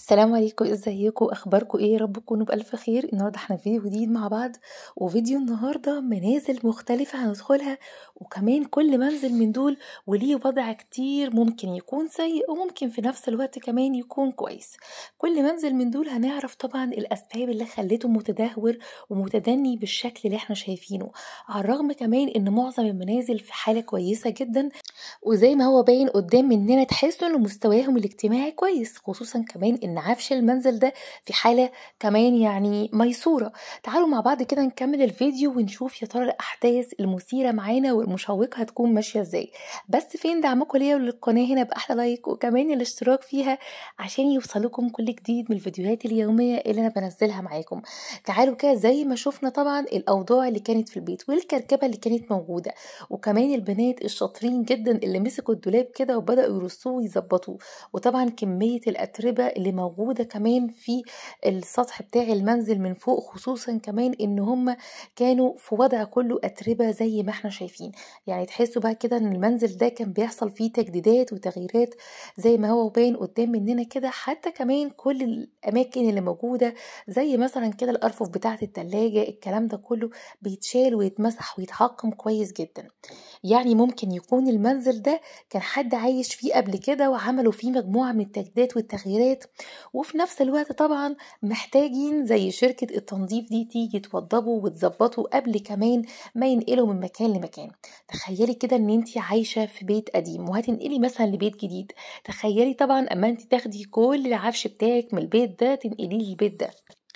السلام عليكم ازيكم اخباركم ايه يا رب تكونوا بالف خير النهارده احنا في فيديو جديد مع بعض وفيديو النهارده منازل مختلفه هندخلها وكمان كل منزل من دول وليه وضع كتير ممكن يكون سيء وممكن في نفس الوقت كمان يكون كويس كل منزل من دول هنعرف طبعا الاسباب اللي خلته متدهور ومتدني بالشكل اللي احنا شايفينه على الرغم كمان ان معظم المنازل في حاله كويسه جدا وزي ما هو باين قدام مننا تحسوا ان مستواهم الاجتماعي كويس خصوصا كمان ان عفش المنزل ده في حالة كمان يعني ميسورة تعالوا مع بعض كده نكمل الفيديو ونشوف يا ترى الاحداث المثيرة معانا والمشوقة هتكون ماشية ازاي بس فين دعمكم ليا وللقناة هنا باحلى لايك وكمان الاشتراك فيها عشان يوصلكم كل جديد من الفيديوهات اليومية اللي انا بنزلها معاكم تعالوا كده زي ما شفنا طبعا الاوضاع اللي كانت في البيت والكركبة اللي كانت موجودة وكمان البنات الشاطرين جدا اللي مسكوا الدولاب كده وبدأوا يرصوه ويظبطوه وطبعا كمية الأتربة اللي موجودة كمان في السطح بتاع المنزل من فوق خصوصا كمان ان هم كانوا في وضع كله أتربة زي ما احنا شايفين يعني تحسوا بقى كده ان المنزل ده كان بيحصل فيه تجديدات وتغييرات زي ما هو باين قدام مننا كده حتى كمان كل الأماكن اللي موجودة زي مثلا كده الأرفف بتاعة التلاجة الكلام ده كله بيتشال ويتمسح ويتعقم كويس جدا يعني ممكن يكون المنزل ده كان حد عايش فيه قبل كده وعملوا فيه مجموعة من التجديدات والتغييرات وفي نفس الوقت طبعا محتاجين زي شركة التنظيف دي تيجي توضبه وتظبطه قبل كمان ما ينقلوا من مكان لمكان تخيلي كده ان انت عايشة في بيت قديم وهتنقلي مثلا لبيت جديد تخيلي طبعا اما انت تاخدي كل العفش بتاعك من البيت ده تنقليه للبيت ده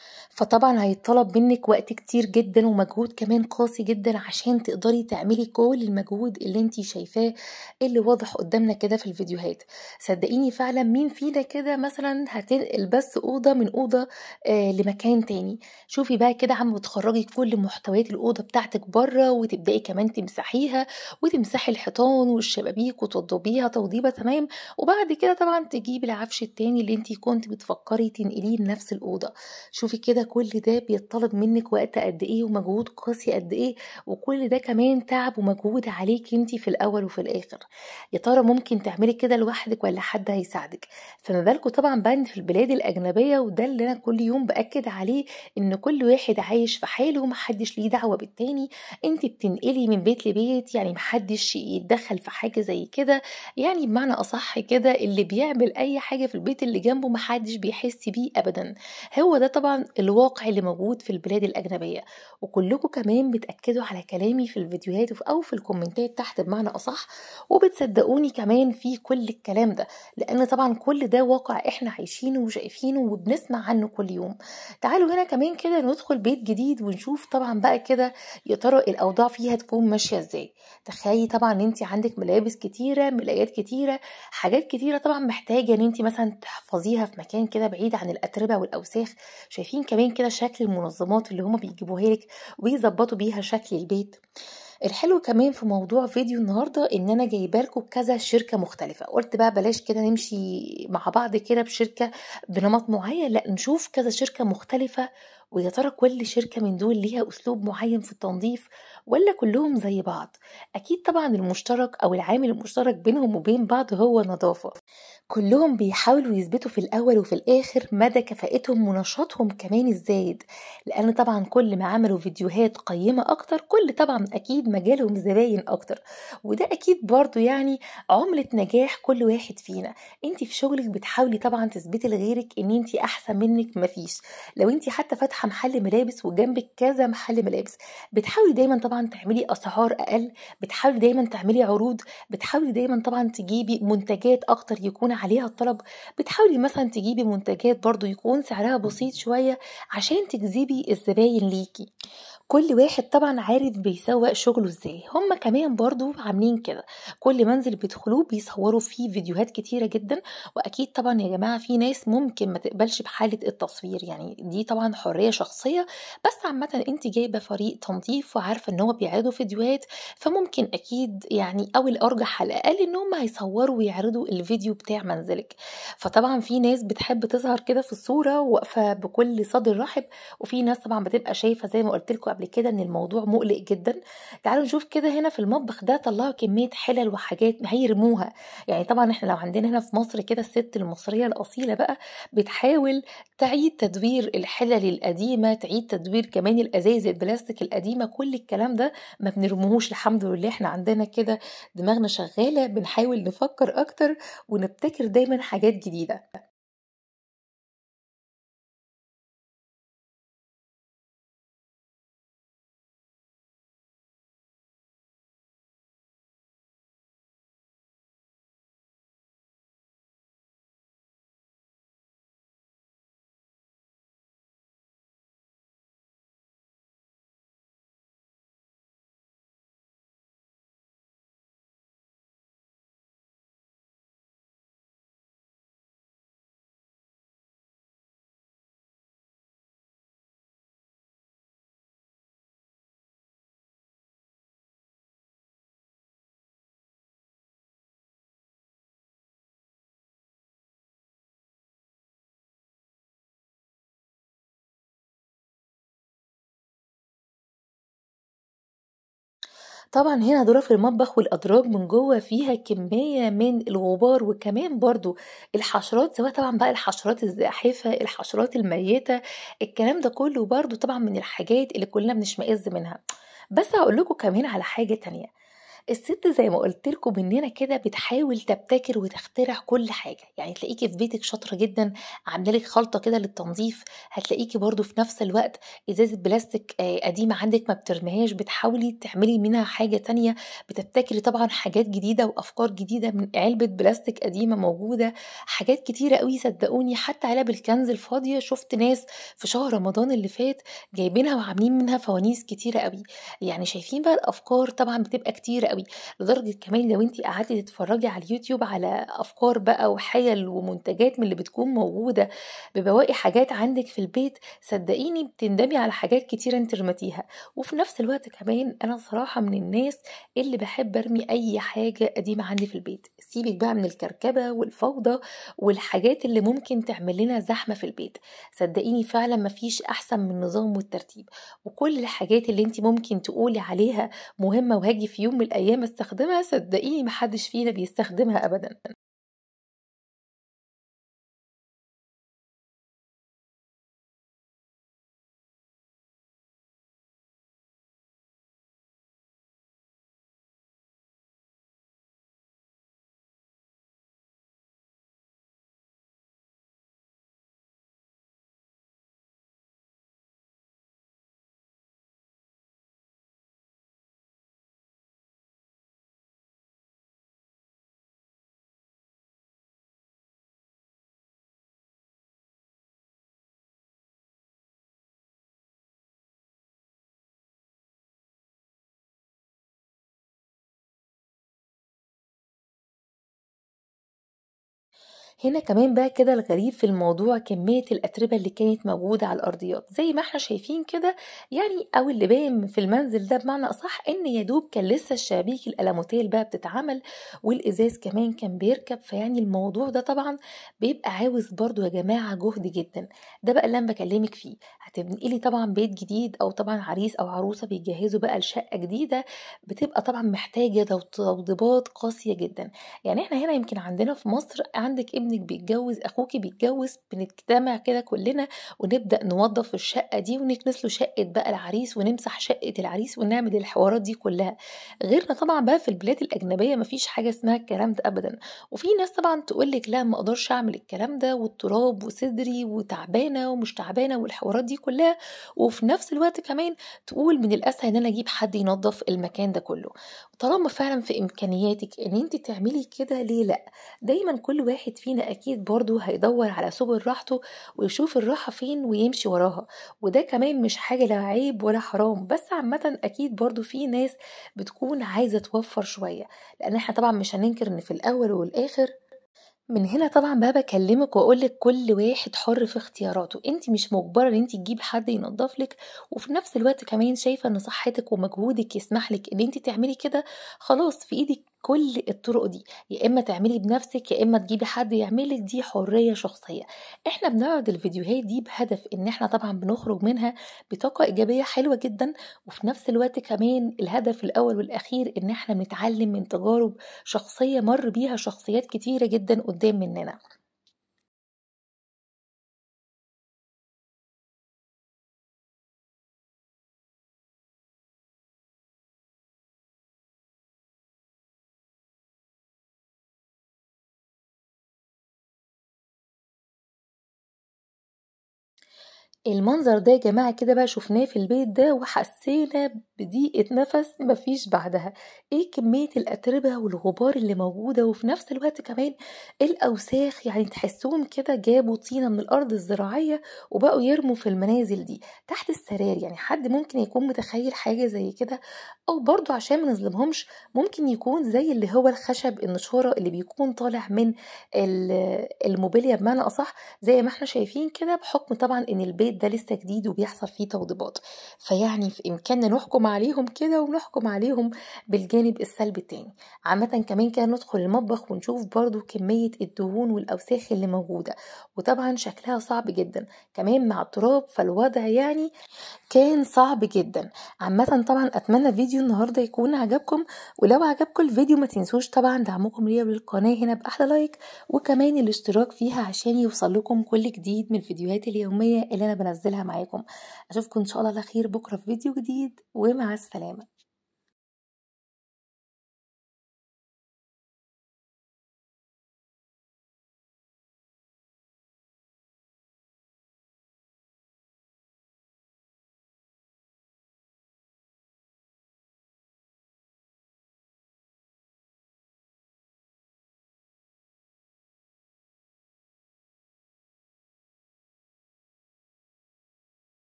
فطبعا هيطلب منك وقت كتير جدا ومجهود كمان قاسي جدا عشان تقدري تعملي كل المجهود اللي انتي شايفاه اللي واضح قدامنا كده في الفيديوهات صدقيني فعلا مين فينا كده مثلا هتنقل بس اوضه من اوضه آه لمكان تاني شوفي بقى كده عم بتخرجي كل محتويات الاوضه بتاعتك بره وتبداي كمان تمسحيها وتمسحي الحيطان والشبابيك وتوضبيها توضيبه تمام وبعد كده طبعا تجيبي العفش التاني اللي انتي كنت بتفكري تنقليه لنفس الاوضه شوفي كده كل ده بيطلب منك وقت قد ايه ومجهود قاسي قد ايه وكل ده كمان تعب ومجهود عليك انت في الاول وفي الاخر يا ترى ممكن تعملي كده لوحدك ولا حد هيساعدك فما بالكم طبعا بقى في البلاد الاجنبيه وده اللي انا كل يوم باكد عليه ان كل واحد عايش في حاله ومحدش ليه دعوه بالتاني انت بتنقلي من بيت لبيت يعني محدش يتدخل في حاجه زي كده يعني بمعنى اصح كده اللي بيعمل اي حاجه في البيت اللي جنبه محدش بيحس بيه ابدا هو ده طبعا الواقع اللي موجود في البلاد الأجنبية وكلكم كمان بتأكدوا على كلامي في الفيديوهات أو في الكومنتات تحت بمعنى أصح وبتصدقوني كمان في كل الكلام ده لأن طبعا كل ده واقع إحنا عايشينه وشايفينه وبنسمع عنه كل يوم تعالوا هنا كمان كده ندخل بيت جديد ونشوف طبعا بقى كده يا ترى الأوضاع فيها تكون ماشية إزاي تخيلي طبعا ان انت عندك ملابس كتيره ملايات كتيره حاجات كتيره طبعا محتاجه ان انت مثلا تحفظيها في مكان كده بعيد عن الاتربه والاوساخ شايفين كمان كده شكل المنظمات اللي هما بيجيبوها لك ويظبطوا بيها شكل البيت الحلو كمان في موضوع فيديو النهارده ان انا جايبه لكم كذا شركه مختلفه قلت بقى بلاش كده نمشي مع بعض كده بشركه بنمط معين لا نشوف كذا شركه مختلفه ويا ترى كل شركة من دول ليها أسلوب معين في التنظيف ولا كلهم زي بعض أكيد طبعا المشترك أو العامل المشترك بينهم وبين بعض هو النظافة كلهم بيحاولوا يثبتوا في الأول وفي الآخر مدى كفاءتهم ونشاطهم كمان الزايد لأن طبعا كل ما عملوا فيديوهات قيمة أكتر كل طبعا أكيد مجالهم زباين أكتر وده أكيد برضو يعني عملة نجاح كل واحد فينا انت في شغلك بتحاولي طبعا تثبتي لغيرك ان انت أحسن منك مفيش لو انت حتى فاتحة محل ملابس وجنبك كذا محل ملابس بتحاولي دايما طبعا تعملي أسعار أقل بتحاولي دايما تعملي عروض بتحاولي دايما طبعا تجيبي منتجات أكتر يكون عليها الطلب بتحاولي مثلا تجيبي منتجات برضو يكون سعرها بسيط شوية عشان تجذبي الزباين ليكي كل واحد طبعا عارف بيسوق شغله ازاي هما كمان برضو عاملين كده كل منزل بيدخلوه بيصوروا فيه فيديوهات كتيرة جدا واكيد طبعا يا جماعة في ناس ممكن ما تقبلش بحالة التصوير يعني دي طبعا حرية شخصية بس عامة انت جايبة فريق تنظيف وعارفة ان هو بيعرضوا فيديوهات فممكن اكيد يعني او الارجح على الاقل ان هم هيصوروا ويعرضوا الفيديو بتاع منزلك فطبعا في ناس بتحب تظهر كده في الصورة واقفة بكل صدر رحب وفي ناس طبعا بتبقى شايفة زي ما قلت لكم قبل كده ان الموضوع مقلق جدا تعالوا نشوف كده هنا في المطبخ ده طلعوا كميه حلل وحاجات هيرموها يعني طبعا احنا لو عندنا هنا في مصر كده الست المصريه الاصيله بقى بتحاول تعيد تدوير الحلل القديمه تعيد تدوير كمان الازايز البلاستيك القديمه كل الكلام ده ما بنرموهوش الحمد لله احنا عندنا كده دماغنا شغاله بنحاول نفكر اكتر ونبتكر دايما حاجات جديده طبعا هنا ظروف المطبخ والأدراج من جوه فيها كمية من الغبار وكمان برضو الحشرات سواء طبعا بقى الحشرات الزاحفة الحشرات الميتة الكلام ده كله برضو طبعا من الحاجات اللي كلنا بنشمئز منها بس هقول لكم كمان على حاجة تانية الست زي ما قلت لكم مننا كده بتحاول تبتكر وتخترع كل حاجه يعني تلاقيكي في بيتك شاطره جدا عامله لك خلطه كده للتنظيف هتلاقيكي برضو في نفس الوقت ازازه بلاستيك آه، قديمه عندك ما بترميهاش بتحاولي تعملي منها حاجه تانية بتبتكري طبعا حاجات جديده وافكار جديده من علبه بلاستيك قديمه موجوده حاجات كتيره قوي صدقوني حتى علب الكنز الفاضيه شفت ناس في شهر رمضان اللي فات جايبينها وعاملين منها فوانيس كتيره قوي يعني شايفين بقى الافكار طبعا بتبقى كتيره قوي لدرجة كمان لو انت قعدتي تتفرجي على اليوتيوب على افكار بقى وحيل ومنتجات من اللي بتكون موجودة ببواقي حاجات عندك في البيت صدقيني بتندمي على حاجات كتيرة انت رمتيها وفي نفس الوقت كمان انا صراحة من الناس اللي بحب ارمي اي حاجة قديمة عندي في البيت سيبك بقى من الكركبة والفوضى والحاجات اللي ممكن تعمل لنا زحمة في البيت صدقيني فعلا مفيش احسن من النظام والترتيب وكل الحاجات اللي انت ممكن تقولي عليها مهمة وهاجي في يوم من الايام استخدمها صدقيني محدش فينا بيستخدمها ابدا هنا كمان بقى كده الغريب في الموضوع كمية الأتربة اللي كانت موجودة على الأرضيات زي ما احنا شايفين كده يعني أو اللي باين في المنزل ده بمعنى أصح إن يدوب كان لسه الشبابيك الألموتيل بقى بتتعمل والإزاز كمان كان بيركب فيعني الموضوع ده طبعا بيبقى عاوز برضو يا جماعة جهد جدا ده بقى اللي أنا بكلمك فيه هتنقلي طبعا بيت جديد أو طبعا عريس أو عروسة بيجهزوا بقى لشقة جديدة بتبقى طبعا محتاجة توضيبات قاسية جدا يعني احنا هنا يمكن عندنا في مصر عندك ابن ابنك بيتجوز اخوكي بيتجوز بنجتمع كده كلنا ونبدا نوظف الشقه دي ونكنس له شقه بقى العريس ونمسح شقه العريس ونعمل الحوارات دي كلها غيرنا طبعا بقى في البلاد الاجنبيه مفيش حاجه اسمها الكلام ده ابدا وفي ناس طبعا تقول لك لا ما اقدرش اعمل الكلام ده والتراب وصدري وتعبانه ومش تعبانه والحوارات دي كلها وفي نفس الوقت كمان تقول من الاسهل ان انا اجيب حد ينظف المكان ده كله طالما فعلا في امكانياتك ان انت تعملي كده ليه لا دايما كل واحد فينا فينا أكيد برضو هيدور على سبل راحته ويشوف الراحة فين ويمشي وراها وده كمان مش حاجة لا عيب ولا حرام بس عامة أكيد برضو في ناس بتكون عايزة توفر شوية لأن احنا طبعا مش هننكر إن في الأول والآخر من هنا طبعا بقى بكلمك واقولك كل واحد حر في اختياراته انت مش مجبره ان انت تجيب حد ينظف لك وفي نفس الوقت كمان شايفه ان صحتك ومجهودك يسمح لك ان انت تعملي كده خلاص في ايدك كل الطرق دي يا اما تعملي بنفسك يا اما تجيبي حد يعملك دي حريه شخصيه احنا بنعرض الفيديوهات دي بهدف ان احنا طبعا بنخرج منها بطاقه ايجابيه حلوه جدا وفي نفس الوقت كمان الهدف الاول والاخير ان احنا بنتعلم من تجارب شخصيه مر بيها شخصيات كتيره جدا قدام مننا المنظر ده يا جماعة كده بقى شفناه في البيت ده وحسينا بضيقة نفس مفيش بعدها ايه كمية الأتربة والغبار اللي موجودة وفي نفس الوقت كمان الأوساخ يعني تحسهم كده جابوا طينة من الأرض الزراعية وبقوا يرموا في المنازل دي تحت السرير يعني حد ممكن يكون متخيل حاجة زي كده أو برضو عشان ما نظلمهمش ممكن يكون زي اللي هو الخشب النشورة اللي بيكون طالع من الموبيليا بمعنى أصح زي ما احنا شايفين كده بحكم طبعا ان البيت ده لسه جديد وبيحصل فيه توضيبات فيعني في إمكاننا نحكم عليهم كده ونحكم عليهم بالجانب السلبي التاني عامة كمان كده ندخل المطبخ ونشوف برضو كمية الدهون والأوساخ اللي موجودة وطبعا شكلها صعب جدا كمان مع التراب فالوضع يعني كان صعب جدا عامة طبعا أتمنى فيديو النهاردة يكون عجبكم ولو عجبكم الفيديو ما تنسوش طبعا دعمكم ليا بالقناة هنا بأحلى لايك وكمان الاشتراك فيها عشان يوصل لكم كل جديد من الفيديوهات اليومية اللي أنا بنزلها معاكم أشوفكم إن شاء الله على خير بكرة في فيديو جديد ومع السلامة